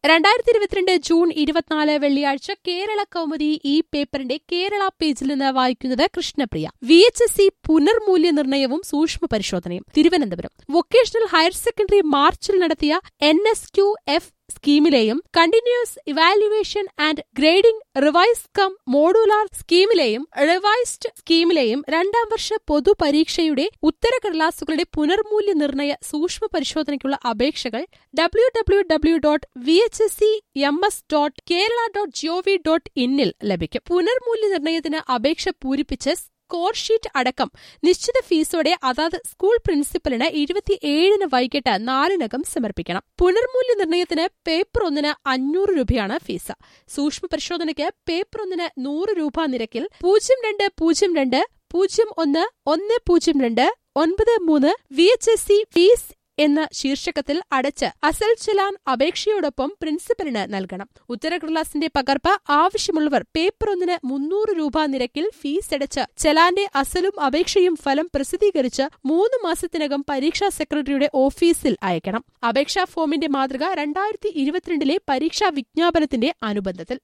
രണ്ടായിരത്തി ഇരുപത്തിരണ്ട് ജൂൺ ഇരുപത്തിനാല് വെള്ളിയാഴ്ച കേരള കൗമുദി ഈ പേപ്പറിന്റെ കേരള പേജിൽ നിന്ന് വായിക്കുന്നത് Krishnapriya V H S C പുനർമൂല്യനിർണ്ണയവും സൂക്ഷ്മ പരിശോധനയും തിരുവനന്തപുരം വൊക്കേഷണൽ ഹയർ സെക്കൻഡറി മാർച്ചിൽ നടത്തിയ എൻ എസ് ക്യു എഫ് സ്കീമിലെയും continuous evaluation and grading revise cum modular സ്കീമിലെയും റിവൈസ്ഡ് സ്കീമിലെയും രണ്ടാം വർഷ പൊതുപരീക്ഷയുടെ ഉത്തരക്കടലാസുകളുടെ പുനർമൂല്യനിർണ്ണയ സൂക്ഷ്മ പരിശോധനയ്ക്കുള്ള അപേക്ഷകൾ W W W dot V H S C M S dot Kerala dot GOV dot ഇന്നിൽ ലഭിക്കും പുനർമൂല്യനിർണ്ണയത്തിന് അപേക്ഷ പൂരിപ്പിച്ച് സ്കോർ ഷീറ്റ് അടക്കം നിശ്ചിത ഫീസോടെ അതാത് സ്കൂൾ പ്രിൻസിപ്പലിന് ഇരുപത്തിയേഴിന് വൈകിട്ട് നാലിനകം സമർപ്പിക്കണം പുനർമൂല്യനിർണ്ണയത്തിന് പേപ്പർ ഒന്നിന് അഞ്ഞൂറ് രൂപയാണ് ഫീസ് സൂക്ഷ്മ പരിശോധനയ്ക്ക് പേപ്പർ ഒന്നിന് നൂറ് രൂപ നിരക്കിൽ പൂജ്യം രണ്ട് പൂജ്യം രണ്ട് പൂജ്യം ഒന്ന് ഒന്ന് പൂജ്യം രണ്ട് ഒൻപത് മൂന്ന് V H S C fees എന്ന ശീർഷകത്തിൽ അടച്ച് അസൽ ചലാൻ അപേക്ഷയോടൊപ്പം പ്രിൻസിപ്പലിന് നൽകണം ഉത്തരക്കടലാസിന്റെ പകർപ്പ് ആവശ്യമുള്ളവർ പേപ്പർ ഒന്നിന് മുന്നൂറ് രൂപ നിരക്കിൽ ഫീസ് അടച്ച് ചലാന്റെ അസലും അപേക്ഷയും ഫലം പ്രസിദ്ധീകരിച്ച് മൂന്ന് മാസത്തിനകം പരീക്ഷാ സെക്രട്ടറിയുടെ ഓഫീസിൽ അയക്കണം അപേക്ഷാ ഫോമിന്റെ മാതൃക രണ്ടായിരത്തി ഇരുപത്തിരണ്ടിലെ പരീക്ഷാ വിജ്ഞാപനത്തിന്റെ അനുബന്ധത്തിൽ